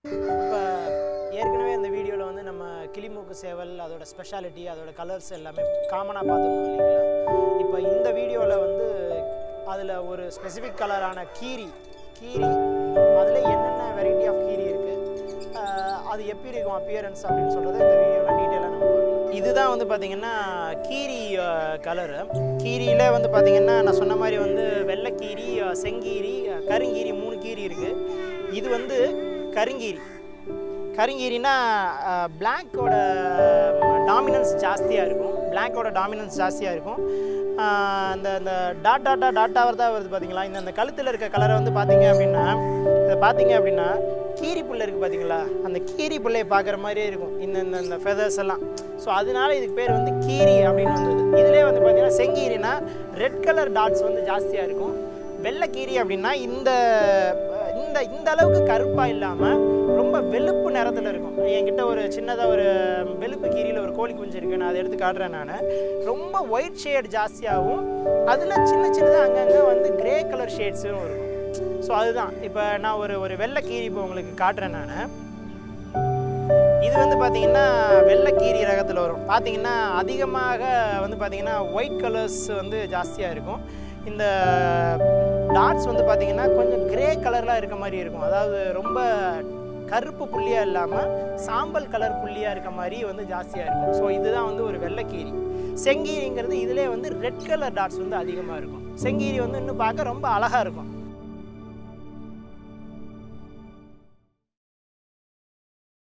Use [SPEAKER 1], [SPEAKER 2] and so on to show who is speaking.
[SPEAKER 1] இப்போ ஏற்கனவே இந்த வீடியோவில் வந்து நம்ம கிளிமூக்கு சேவல் அதோட ஸ்பெஷாலிட்டி அதோட கலர்ஸ் எல்லாமே காமனாக பார்த்துருந்தோம் இல்லைங்களா இப்போ இந்த வீடியோவில் வந்து அதில் ஒரு ஸ்பெசிஃபிக் கலரான கீரி கீரி அதில் என்னென்ன வெரைட்டி ஆஃப் கீரி இருக்குது அது எப்படி இருக்கும் அப்பியரன்ஸ் அப்படின்னு சொல்கிறத இந்த வீடியோவில் டீட்டெயிலாக நம்ம பார்க்கலாம் இதுதான் வந்து பார்த்திங்கன்னா கீரி கலரு கீரியில் வந்து பார்த்திங்கன்னா நான் சொன்ன மாதிரி வந்து வெள்ளைக்கீரி அஹ், செங்கீரி அஹ், கருங்கீரி மூணு கீரி இருக்குது இது வந்து கருங்கீரி கருங்கீரினா பிளாக்கோட டாமினன்ஸ் ஜாஸ்தியாக இருக்கும் பிளாக்கோட டாமினன்ஸ் ஜாஸ்தியாக இருக்கும் அஹ், அந்த அந்த டாட் டாட்டா டாட்டாக தான் வருது பார்த்தீங்களா இந்த அந்த கழுத்தில் இருக்க கலரை வந்து பார்த்தீங்க அப்படின்னா இதை பார்த்தீங்க அப்படின்னா கீரி புல்லை இருக்குது பார்த்தீங்களா அந்த கீரி புல்லையை பார்க்குற மாதிரியே இருக்கும் இந்த இந்த இந்த ஃபெதர்ஸ் எல்லாம் ஸோ அதனால இதுக்கு பேர் வந்து கீரி அப்படின்னு வந்தது இதுலேயே வந்து பார்த்தீங்கன்னா செங்கீரினா ரெட் கலர் டாட்ஸ் வந்து ஜாஸ்தியாக இருக்கும் வெள்ளைக்கீரி அப்படின்னா இந்த இந்த இந்த அளவுக்கு கருப்பாக இல்லாமல் ரொம்ப வெளுப்பு நிறத்தில் இருக்கும் என்கிட்ட ஒரு சின்னதாக ஒரு வெளுப்பு கீரியில் ஒரு கோழி குஞ்சு இருக்கு நான் அதை எடுத்து காட்டுறேன் நான் ரொம்ப ஒயிட் ஷேட் ஜாஸ்தியாகவும் அதில் சின்ன சின்னதாக அங்கங்கே வந்து கிரே கலர் ஷேட்ஸும் இருக்கும் ஸோ அதுதான் இப்போ நான் ஒரு ஒரு வெள்ளை கீரி இப்போ உங்களுக்கு காட்டுறேன் நான் இது வந்து பார்த்தீங்கன்னா வெள்ளைக்கீரி ரகத்தில் வரும் பார்த்தீங்கன்னா அதிகமாக வந்து பார்த்தீங்கன்னா ஒயிட் கலர்ஸ் வந்து ஜாஸ்தியாக இருக்கும் இந்த டாட்ஸ் வந்து பார்த்தீங்கன்னா கொஞ்சம் கிரே கலரில் இருக்க மாதிரி இருக்கும் அதாவது ரொம்ப கருப்பு புள்ளியாக இல்லாமல் சாம்பல் கலர் புள்ளியாக இருக்க மாதிரி வந்து ஜாஸ்தியாக இருக்கும் ஸோ இதுதான் வந்து ஒரு வெள்ளைக்கீரி செங்கீரிங்கிறது இதிலே வந்து ரெட் கலர் டாட்ஸ் வந்து அதிகமாக இருக்கும் செங்கீரி வந்து இன்னும் பார்க்க ரொம்ப அழகாக இருக்கும்